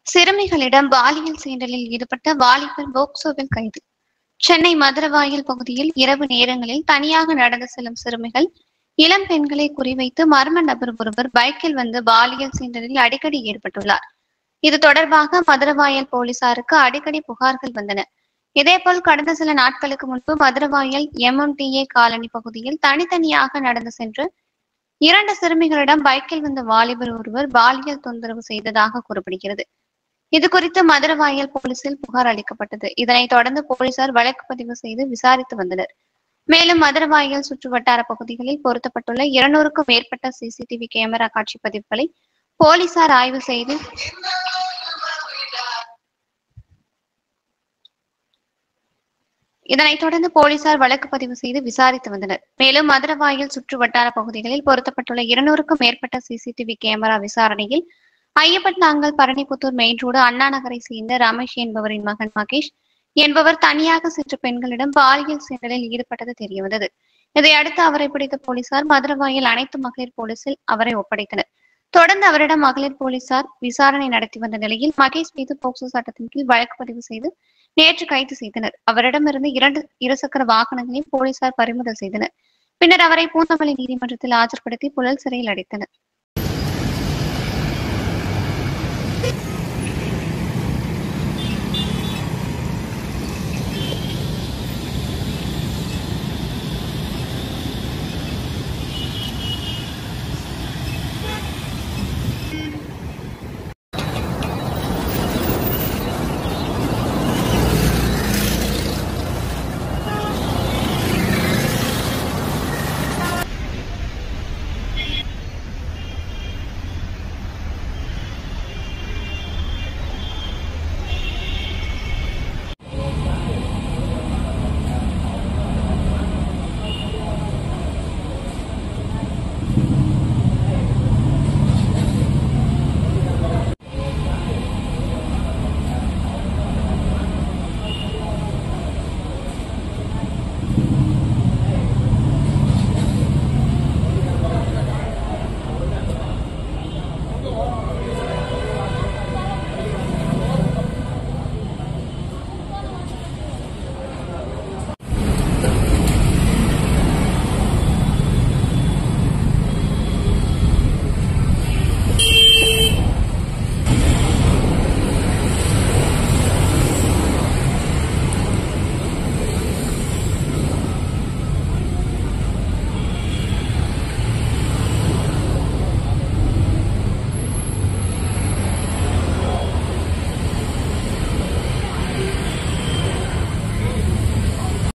சிறுமிகளிடம் பாலியல் சீண்டலில் ஈடுபட்ட வாலிபர் போக்சோவில் கைது சென்னை மதுரவாயல் பகுதியில் இரவு நேரங்களில் தனியாக நடந்து செல்லும் சிறுமிகள் இளம் பெண்களை குறிவைத்து மர்ம நபர் ஒருவர் பைக்கில் வந்து பாலியல் சீண்டலில் அடிக்கடி ஈடுபட்டுள்ளார் இது தொடர்பாக மதுரவாயல் போலீசாருக்கு அடிக்கடி புகார்கள் வந்தன இதேபோல் கடந்த சில நாட்களுக்கு முன்பு மதுரவாயல் எம்எம்டிஏ காலனி பகுதியில் தனித்தனியாக நடந்து சென்று இரண்டு சிறுமிகளிடம் பைக்கில் வந்த வாலிபர் ஒருவர் பாலியல் தொந்தரவு செய்ததாக கூறப்படுகிறது இது குறித்து மதுரவாயல் போலீசில் புகார் அளிக்கப்பட்டது இதனைத் தொடர்ந்து போலீசார் வழக்கு பதிவு செய்து விசாரித்து வந்தனர் மேலும் மதுரவாயல் சுற்று வட்டார பகுதிகளில் பொருத்தப்பட்டுள்ள இருநூறுக்கும் மேற்பட்ட சிசிடிவி கேமரா காட்சி பதிவுகளை போலீசார் ஆய்வு செய்து இதனைத் தொடர்ந்து போலீசார் வழக்கு பதிவு செய்து விசாரித்து வந்தனர் மேலும் மதுரவாயல் சுற்று வட்டார பகுதிகளில் பொருத்தப்பட்டுள்ள இருநூறுக்கும் மேற்பட்ட சிசிடிவி கேமரா விசாரணையில் ஐயப்பட்டாங்கல் பரணிப்புத்தூர் மெயின் ரோடு அண்ணா நகரை சேர்ந்த ரமேஷ் என்பவரின் மகன் மகேஷ் என்பவர் தனியாக சென்ற பெண்களிடம் பாலியல் சீண்டலில் ஈடுபட்டது தெரியவந்தது இதையடுத்து அவரை பிடித்த போலீசார் மதுரவாயல் அனைத்து மகளிர் போலீசில் அவரை ஒப்படைத்தனர் தொடர்ந்து அவரிடம் மகளிர் போலீசார் விசாரணை நடத்தி வந்த நிலையில் மகேஷ் மீது போக்சோ சட்டத்தின் கீழ் வழக்கு பதிவு செய்து நேற்று கைது செய்தனர் அவரிடமிருந்து இரண்டு இருசக்கர வாகனங்களையும் போலீசார் பறிமுதல் செய்தனர் பின்னர் அவரை பூந்தமல்லி நீதிமன்றத்தில் ஆஜர்படுத்தி புழல் சிறையில் அடைத்தனர்